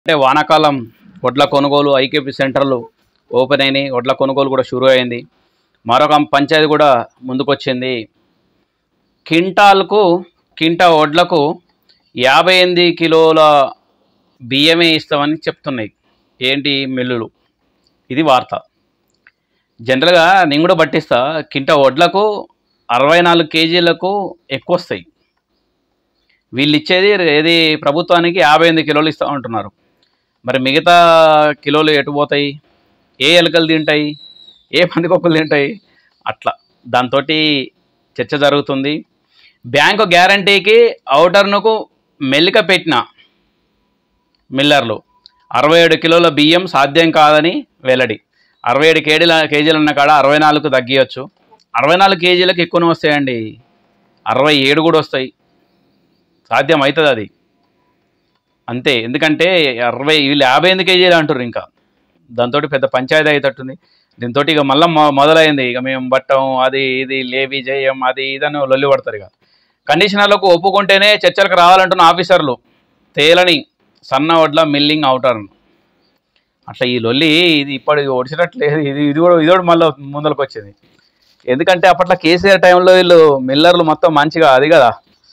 అంటే వానాకాలం వడ్ల కొనుగోలు ఐకేపీ సెంటర్లు ఓపెన్ అయినాయి వడ్ల కొనుగోలు కూడా షురూ అయింది మరొక పంచాయతీ కూడా ముందుకొచ్చింది కింటాల్కు కింటా వడ్లకు యాభై ఎనిమిది కిలోల బియ్యమే ఇస్తామని చెప్తున్నాయి ఏంటి మిల్లులు ఇది వార్త జనరల్గా నేను కూడా పట్టిస్తా కింటా వడ్లకు అరవై నాలుగు కేజీలకు ఎక్కువ వస్తాయి వీళ్ళు ఇచ్చేది ఏది ప్రభుత్వానికి యాభై ఎనిమిది కిలోలు ఇస్తా ఉంటున్నారు మరి మిగతా కిలోలు ఎటు పోతాయి ఏ ఎలుకలు తింటాయి ఏ పందికొక్కులు తింటాయి అట్లా దాంతో చర్చ జరుగుతుంది బ్యాంకు గ్యారంటీకి ఔటర్నుకు మెల్లిక పెట్టిన మిల్లర్లు అరవై ఏడు కిలోల బియ్యం సాధ్యం కాదని వెల్లడి అరవై ఏడు కేజీల కేజీలు ఉన్న కాడ అరవై నాలుగు తగ్గియచ్చు అరవై నాలుగు కేజీలకు ఎక్కువనే వస్తాయండి అరవై ఏడు కూడా వస్తాయి సాధ్యం అవుతుంది అది అంతే ఎందుకంటే అరవై వీళ్ళు యాభై ఎనిమిది కేజీలు అంటారు ఇంకా దాంతో పెద్ద పంచాయతీ అయ్యేటట్టుంది దీంతో ఇక మళ్ళీ మొదలైంది ఇక మేము బట్టం అది ఇది లేవి జయం అది ఇదని లొల్లి పడతారు ఇక కండిషనర్లకు ఒప్పుకుంటేనే చర్చలకు రావాలంటున్న ఆఫీసర్లు తేలని సన్న వడ్ల మిల్లింగ్ అవుటర్ అట్లా ఈ లొల్లి ఇది ఇప్పటి ఒడిచినట్లేదు ఇది ఇది కూడా ఇది కూడా మళ్ళీ ముందరకు వచ్చింది ఎందుకంటే అప్పట్లో కేసీఆర్ టైంలో వీళ్ళు మిల్లర్లు మొత్తం మంచిగా అది కదా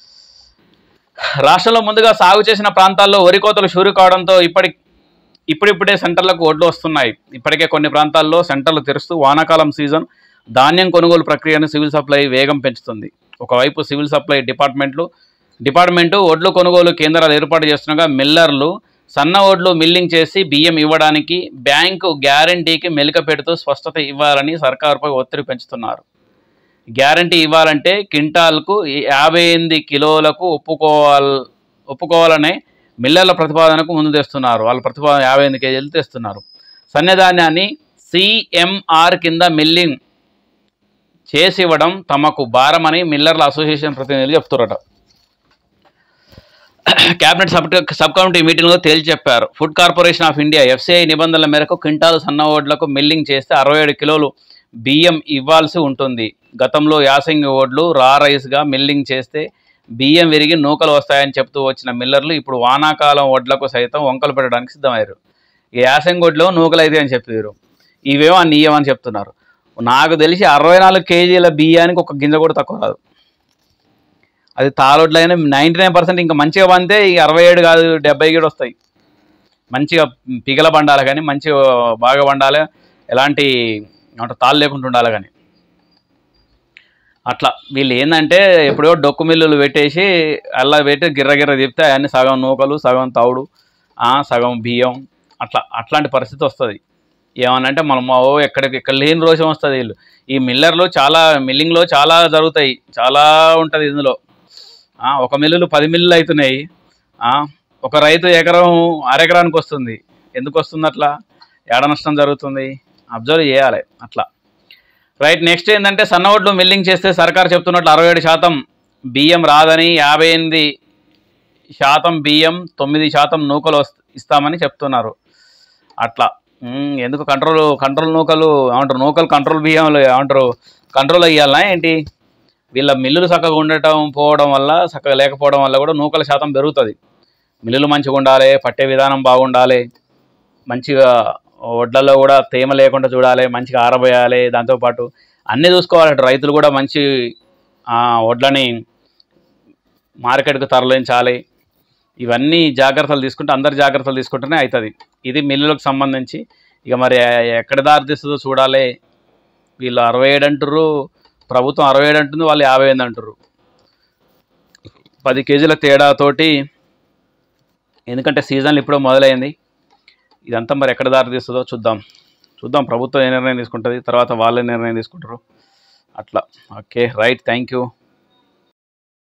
రాష్ట్రంలో ముందుగా సాగు చేసిన ప్రాంతాల్లో వరి కోతలు షూరు కావడంతో ఇప్పటి ఇప్పుడిప్పుడే సెంటర్లకు ఒడ్లు వస్తున్నాయి ఇప్పటికే కొన్ని ప్రాంతాల్లో సెంటర్లు తెరుస్తూ వానాకాలం సీజన్ ధాన్యం కొనుగోలు ప్రక్రియను సివిల్ సప్లై వేగం పెంచుతుంది ఒకవైపు సివిల్ సప్లై డిపార్ట్మెంట్లు డిపార్ట్మెంటు ఒడ్లు కొనుగోలు కేంద్రాలు ఏర్పాటు చేస్తుండగా మిల్లర్లు సన్న ఒడ్లు మిల్లింగ్ చేసి బియ్యం ఇవ్వడానికి బ్యాంకు గ్యారంటీకి మెలిక పెడుతూ స్పష్టత ఇవ్వాలని సర్కారుపై ఒత్తిడి పెంచుతున్నారు గ్యారంటీ ఇవ్వాలంటే క్వింటాల్కు యాభై ఎనిమిది కిలోలకు ఒప్పుకోవాలి ఒప్పుకోవాలనే మిల్లర్ల ప్రతిపాదనకు ముందు తెస్తున్నారు వాళ్ళ ప్రతిపాదన యాభై ఎనిమిది కేజీలు తెస్తున్నారు సన్నధాన్యాన్ని సిఎంఆర్ కింద మిల్లింగ్ చేసి ఇవ్వడం తమకు భారమని మిల్లర్ల అసోసియేషన్ ప్రతినిధులు చెప్తున్నారట కేబినెట్ సబ్ సబ్ కమిటీ మీటింగ్లో తేల్చి చెప్పారు food corporation of India FCI నిబంధనల మేరకు క్వింటాలు సన్న ఓడ్లకు మిల్లింగ్ చేస్తే అరవై ఏడు కిలోలు బియ్యం ఇవ్వాల్సి ఉంటుంది గతంలో యాసంగి ఓడ్లు రా రైస్గా మిల్లింగ్ చేస్తే బియ్యం విరిగి నూకలు వస్తాయని చెప్తూ వచ్చిన మిల్లర్లు ఇప్పుడు వానాకాలం వడ్లకు సైతం వంకలు పెట్టడానికి సిద్ధమయ్యారు ఈ యాసంగి వడ్లు నూకలు అయితే అని చెప్పారు ఇవేమో నీయం అని చెప్తున్నారు నాకు తెలిసి అరవై నాలుగు కేజీల బియ్యానికి ఒక గింజ కూడా తక్కువ రాదు అది తాలోడ్లు అయినా నైంటీ నైన్ పర్సెంట్ ఇంకా మంచిగా పండితే ఈ అరవై ఏడు కాదు డెబ్బై కూడా వస్తాయి మంచిగా పిగల పండాలి కానీ మంచిగా బాగా పండాలి ఎలాంటి ఏమంటారు తాళ్ళు లేకుండా ఉండాలి కానీ అట్లా వీళ్ళు ఏంటంటే ఎప్పుడో డొక్కు మిల్లులు పెట్టేసి అలా పెట్టి గిర్ర గిర్ర తిప్పితే అవన్నీ సగం నూకలు సగం తౌడు ఆ, సగం బియ్యం అట్లా అట్లాంటి పరిస్థితి వస్తుంది ఏమనంటే మనం ఓ ఎక్కడికి ఎక్కడ లేని రోషం వస్తుంది వీళ్ళు ఈ మిల్లర్లు చాలా మిల్లింగ్లో చాలా జరుగుతాయి చాలా ఉంటుంది ఇందులో ఆ, ఒక మిల్లులు పది మిల్లులు అవుతున్నాయి ఆ, ఒక రైతు ఎకరం అరెకరానికి వస్తుంది ఎందుకు వస్తుంది అట్లా ఏడ నష్టం జరుగుతుంది అబ్జర్వ్ చేయాలి అట్లా రైట్ నెక్స్ట్ ఏంటంటే సన్నవడ్లు మిల్లింగ్ చేస్తే సర్కార్ చెప్తున్నట్లు అరవై ఏడు శాతం బియ్యం రాదని యాభై ఎనిమిది శాతం బియ్యం తొమ్మిది శాతం నూకలు వస్- ఇస్తామని చెప్తున్నారు అట్లా ఉమ్, ఎందుకు కంట్రోల్ కంట్రోల్ నూకలు ఏమంటారు నూకలు కంట్రోల్ బియ్యంలో ఏమంటారు కంట్రోల్ అయ్యాలనా ఏంటి వీళ్ళ మిల్లులు చక్కగా ఉండటం పోవడం వల్ల చక్కగా లేకపోవడం వల్ల కూడా నూకల శాతం పెరుగుతుంది మిల్లులు మంచిగా ఉండాలి పట్టే విధానం బాగుండాలి మంచిగా వడ్లలో కూడా తేమ లేకుండా చూడాలి మంచిగా ఆరబోయాలి దాంతోపాటు అన్నీ చూసుకోవాలి అటు రైతులు కూడా మంచి ఆ, వడ్లని మార్కెట్కు తరలించాలి ఇవన్నీ జాగ్రత్తలు తీసుకుంటే అందరు జాగ్రత్తలు తీసుకుంటేనే అవుతుంది ఇది మిల్లులకు సంబంధించి ఇక మరి ఎక్కడ దారి తీస్తుందో చూడాలి వీళ్ళు అరవై ఏడు అంటారు ప్రభుత్వం అరవై ఏడు అంటుంది వాళ్ళు యాభై ఎనిమిది అంటారు పది కేజీల తేడాతోటి ఎందుకంటే సీజన్ ఇప్పుడే మొదలైంది ఇదంతా మరి ఎక్కడ దారి తీస్తుందో చూద్దాం చూద్దాం ప్రభుత్వం ఏ నిర్ణయం తీసుకుంటుంది తర్వాత వాళ్ళే నిర్ణయం తీసుకుంటారు అట్లా ఓకే రైట్ థ్యాంక్ యూ